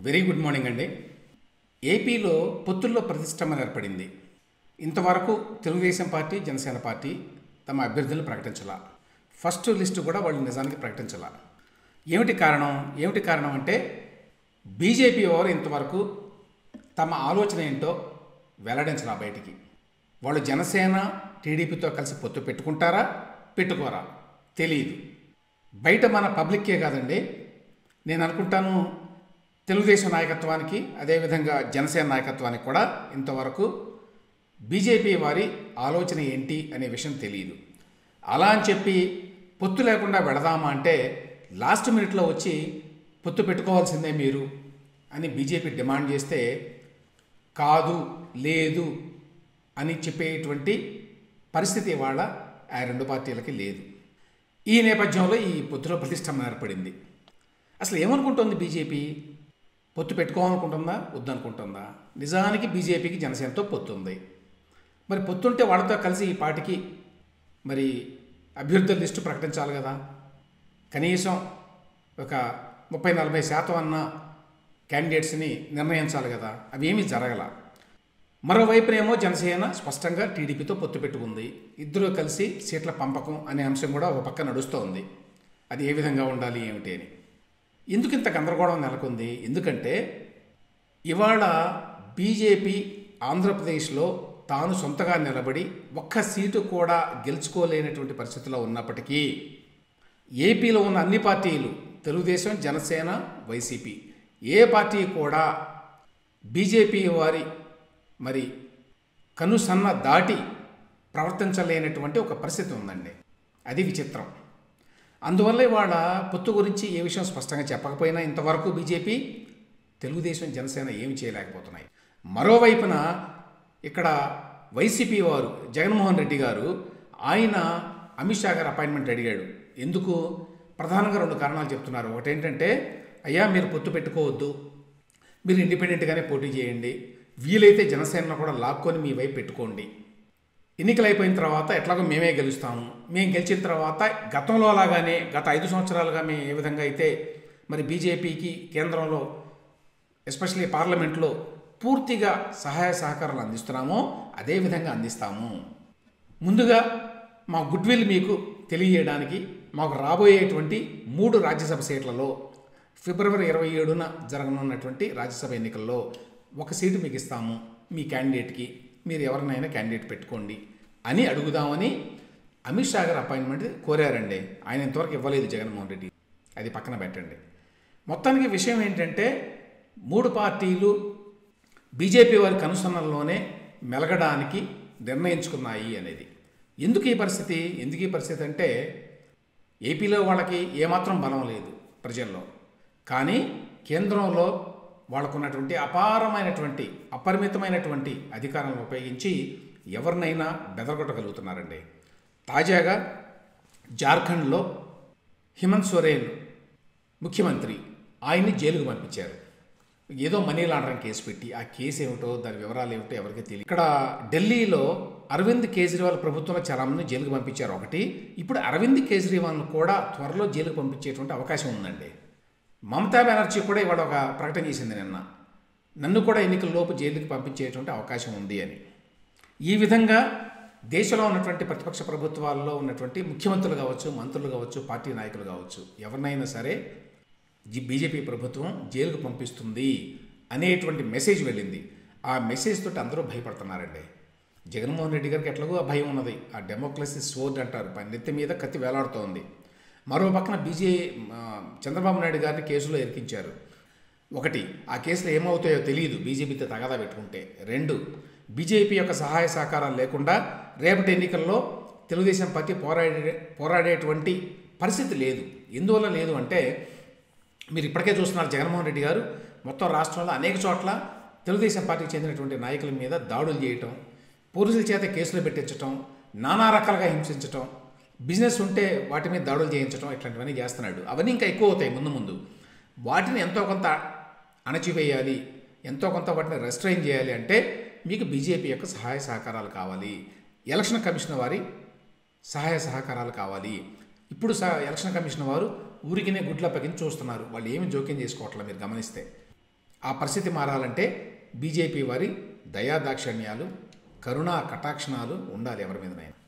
very good morning అండి ఏపీలో పొత్తుల్లో ప్రతిష్టంభన ఏర్పడింది ఇంతవరకు తెలుగుదేశం పార్టీ జనసేన పార్టీ తమ అభ్యర్థులను ప్రకటించాల ఫస్ట్ లిస్టు కూడా వాళ్ళు నిజానికి ప్రకటించాల ఏమిటి కారణం ఏమిటి కారణం అంటే బీజేపీ వారు ఇంతవరకు తమ ఆలోచన ఏంటో వెల్లడించాల బయటికి వాళ్ళు జనసేన టీడీపీతో కలిసి పొత్తు పెట్టుకుంటారా పెట్టుకోరా తెలియదు బయట మన పబ్లిక్కే కాదండి నేను అనుకుంటాను తెలుగుదేశం నాయకత్వానికి అదేవిధంగా జనసేన నాయకత్వానికి కూడా ఇంతవరకు బీజేపీ వారి ఆలోచన ఏంటి అనే విషయం తెలియదు అలా అని చెప్పి పొత్తు లేకుండా వెళదామా అంటే లాస్ట్ మినిట్లో వచ్చి పొత్తు పెట్టుకోవాల్సిందే మీరు అని బీజేపీ డిమాండ్ చేస్తే కాదు లేదు అని చెప్పేటువంటి పరిస్థితి ఇవాళ ఆ రెండు పార్టీలకి లేదు ఈ నేపథ్యంలో ఈ పొత్తులో ప్రతిష్టంభన ఏర్పడింది అసలు ఏమనుకుంటుంది బీజేపీ పొత్తు పెట్టుకోవాలనుకుంటుందా వద్దనుకుంటుందా నిజానికి బీజేపీకి జనసేనతో పొత్తు ఉంది మరి పొత్తుంటే వాళ్ళతో కలిసి ఈ పార్టీకి మరి అభ్యర్థుల లిస్టు ప్రకటించాలి కదా కనీసం ఒక ముప్పై నలభై శాతం అన్న క్యాండిడేట్స్ని నిర్ణయించాలి కదా అవి ఏమీ జరగల మరోవైపునేమో జనసేన స్పష్టంగా టీడీపీతో పొత్తు పెట్టుకుంది ఇద్దరు కలిసి సీట్ల పంపకం అనే అంశం కూడా ఒక పక్క నడుస్తోంది అది ఏ విధంగా ఉండాలి ఏమిటి అని ఎందుకు ఇంత గందరగోళం నెలకొంది ఎందుకంటే ఇవాళ బీజేపీ ఆంధ్రప్రదేశ్లో తాను సొంతగా నిలబడి ఒక్క సీటు కూడా గెలుచుకోలేనటువంటి పరిస్థితిలో ఉన్నప్పటికీ ఏపీలో ఉన్న అన్ని పార్టీలు తెలుగుదేశం జనసేన వైసీపీ ఏ పార్టీ కూడా బీజేపీ వారి మరి కనుసన్న దాటి ప్రవర్తించలేనటువంటి ఒక పరిస్థితి ఉందండి అది విచిత్రం అందువల్ల ఇవాళ పొత్తు గురించి ఏ విషయం స్పష్టంగా చెప్పకపోయినా ఇంతవరకు బీజేపీ తెలుగుదేశం జనసేన ఏమి చేయలేకపోతున్నాయి మరోవైపున ఇక్కడ వైసీపీ వారు జగన్మోహన్ రెడ్డి గారు ఆయన అమిత్ షా గారు అపాయింట్మెంట్ అడిగాడు ఎందుకు ప్రధానంగా రెండు కారణాలు చెప్తున్నారు ఒకటి ఏంటంటే అయ్యా మీరు పొత్తు పెట్టుకోవద్దు మీరు ఇండిపెండెంట్గానే పోటీ చేయండి వీలైతే జనసేనను కూడా లాక్కొని మీ వైపు పెట్టుకోండి ఎన్నికలు అయిపోయిన తర్వాత ఎట్లాగో మేమే గెలుస్తాము మేము గెలిచిన తర్వాత గతంలో లాగానే గత ఐదు సంవత్సరాలుగా మేము ఏ విధంగా అయితే మరి బీజేపీకి కేంద్రంలో ఎస్పెషల్లీ పార్లమెంట్లో పూర్తిగా సహాయ సహకారాలు అందిస్తున్నామో అదే విధంగా అందిస్తాము ముందుగా మా గుడ్ విల్ మీకు తెలియజేయడానికి మాకు రాబోయేటువంటి మూడు రాజ్యసభ సీట్లలో ఫిబ్రవరి ఇరవై ఏడున జరగనున్నటువంటి రాజ్యసభ ఎన్నికల్లో ఒక సీటు మీకు ఇస్తాము మీ క్యాండిడేట్కి మీరు ఎవరినైనా క్యాండిడేట్ పెట్టుకోండి అని అడుగుదామని అమిత్ షా గారు అపాయింట్మెంట్ కోరారండి ఆయన ఇంతవరకు ఇవ్వలేదు జగన్మోహన్ రెడ్డి అది పక్కన పెట్టండి మొత్తానికి విషయం ఏంటంటే మూడు పార్టీలు బీజేపీ వారి కనుసన్నల్లోనే మెలగడానికి నిర్ణయించుకున్నాయి అనేది ఎందుకు ఈ పరిస్థితి ఎందుకు ఈ పరిస్థితి అంటే ఏపీలో వాళ్ళకి ఏమాత్రం బలం లేదు ప్రజల్లో కానీ కేంద్రంలో వాళ్ళకున్నటువంటి అపారమైనటువంటి అపరిమితమైనటువంటి అధికారాలను ఉపయోగించి ఎవరినైనా బెదరగొట్టగలుగుతున్నారండి తాజాగా జార్ఖండ్లో హిమంత్ సోరేన్ ముఖ్యమంత్రి ఆయన్ని జైలుకు పంపించారు ఏదో మనీ లాండరింగ్ కేసు పెట్టి ఆ కేసు ఏమిటో దాని వివరాలు ఏమిటో ఎవరికీ తెలియదు ఇక్కడ ఢిల్లీలో అరవింద్ కేజ్రీవాల్ ప్రభుత్వంలో చాలామంది జైలుకు పంపించారు ఒకటి ఇప్పుడు అరవింద్ కేజ్రీవాల్ను కూడా త్వరలో జైలుకు పంపించేటువంటి అవకాశం ఉందండి మమతా బెనర్జీ కూడా ఇవాళ ఒక ప్రకటన చేసింది నిన్న నన్ను కూడా ఎన్నికల లోపు జైలుకి పంపించేటువంటి అవకాశం ఉంది అని ఈ విధంగా దేశంలో ఉన్నటువంటి ప్రతిపక్ష ప్రభుత్వాల్లో ఉన్నటువంటి ముఖ్యమంత్రులు కావచ్చు మంత్రులు కావచ్చు పార్టీ నాయకులు కావచ్చు ఎవరినైనా సరే జి- బీజేపీ ప్రభుత్వం జైలుకు పంపిస్తుంది అనేటువంటి మెసేజ్ వెళ్ళింది ఆ మెసేజ్ తోటి అందరూ భయపడుతున్నారండి జగన్మోహన్ రెడ్డి గారికి ఎట్లాగో ఆ భయం ఉన్నది ఆ డెమోక్రసీ స్వోర్డ్ అంటారు పై నెత్తి మీద కత్తి వేలాడుతోంది మరో పక్కన బీజే ఆ, చంద్రబాబు నాయుడు గారిని కేసులో ఇరికించారు ఒకటి ఆ కేసులు ఏమవుతాయో తెలియదు బీజేపీతో తగాదా పెట్టుకుంటే రెండు బీజేపీ యొక్క సహాయ సహకారాలు లేకుండా రేపటి ఎన్నికల్లో తెలుగుదేశం పార్టీ పోరాడే పోరాడేటువంటి పరిస్థితి లేదు ఎందువల్ల లేదు అంటే మీరు ఇప్పటికే చూస్తున్నారు జగన్మోహన్ రెడ్డి గారు మొత్తం రాష్ట్రంలో అనేక చోట్ల తెలుగుదేశం పార్టీకి చెందినటువంటి నాయకుల మీద దాడులు చేయటం పోలీసుల చేత కేసులు పెట్టించటం నానా రకాలుగా హింసించటం బిజినెస్ ఉంటే వాటి మీద దాడులు చేయించడం ఇట్లాంటివన్నీ చేస్తున్నాడు అవన్నీ ఇంకా ఎక్కువ అవుతాయి ముందు ముందు వాటిని ఎంతో కొంత అణచివేయాలి ఎంతో కొంత వాటిని రెస్ట్రైన్ చేయాలి అంటే మీకు బీజేపీ యొక్క సహాయ సహకారాలు కావాలి ఎలక్షన్ కమిషన్ వారి సహాయ సహకారాలు కావాలి ఇప్పుడు స ఎలక్షన్ కమిషన్ వారు ఊరికినే గుడ్ల పగిని చూస్తున్నారు వాళ్ళు ఏమి జోక్యం చేసుకోవట్లేదు మీరు గమనిస్తే ఆ పరిస్థితి మారాలంటే బీజేపీ వారి దయాదాక్షిణ్యాలు కరుణా కటాక్షణాలు ఉండాలి ఎవరి మీదనైనా